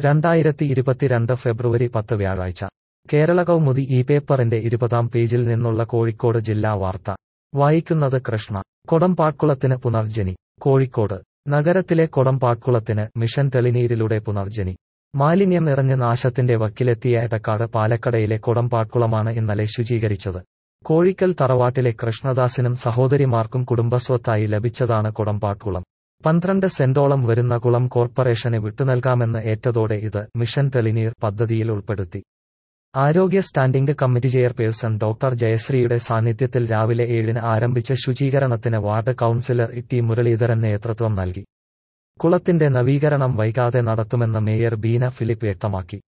രണ്ടായിരത്തി ഇരുപത്തിരണ്ട് ഫെബ്രുവരി പത്ത് വ്യാഴാഴ്ച കേരള കൗമുദി ഈ പേപ്പറിന്റെ ഇരുപതാം പേജിൽ നിന്നുള്ള കോഴിക്കോട് ജില്ലാ വാർത്ത വായിക്കുന്നത് കൃഷ്ണ കൊടംപാട്കുളത്തിന് പുനർജനി കോഴിക്കോട് നഗരത്തിലെ കൊടംപാട്കുളത്തിന് മിഷൻ തെളിനീരിലൂടെ പുനർജനി മാലിന്യം നിറഞ്ഞ് നാശത്തിന്റെ വക്കിലെത്തിയ എടക്കാട് പാലക്കടയിലെ കൊടംപാട്കുളമാണ് ഇന്നലെ ശുചീകരിച്ചത് കോഴിക്കൽ തറവാട്ടിലെ കൃഷ്ണദാസിനും സഹോദരിമാർക്കും കുടുംബസ്വത്തായി ലഭിച്ചതാണ് കൊടംപാട്കുളം പന്ത്രണ്ട് സെന്റോളം വരുന്ന കുളം കോർപ്പറേഷന് വിട്ടുനൽകാമെന്ന് ഏറ്റതോടെ ഇത് മിഷൻ തെളിനീർ പദ്ധതിയിൽ ഉൾപ്പെടുത്തി ആരോഗ്യ സ്റ്റാൻഡിംഗ് കമ്മിറ്റി ചെയർപേഴ്സൺ ഡോക്ടർ ജയശ്രീയുടെ സാന്നിധ്യത്തിൽ രാവിലെ ഏഴിന് ആരംഭിച്ച ശുചീകരണത്തിന് വാർഡ് കൌൺസിലർ ടി മുരളീധരൻ നേതൃത്വം നൽകി കുളത്തിന്റെ നവീകരണം വൈകാതെ നടത്തുമെന്ന് മേയർ ബീന ഫിലിപ്പ് വ്യക്തമാക്കി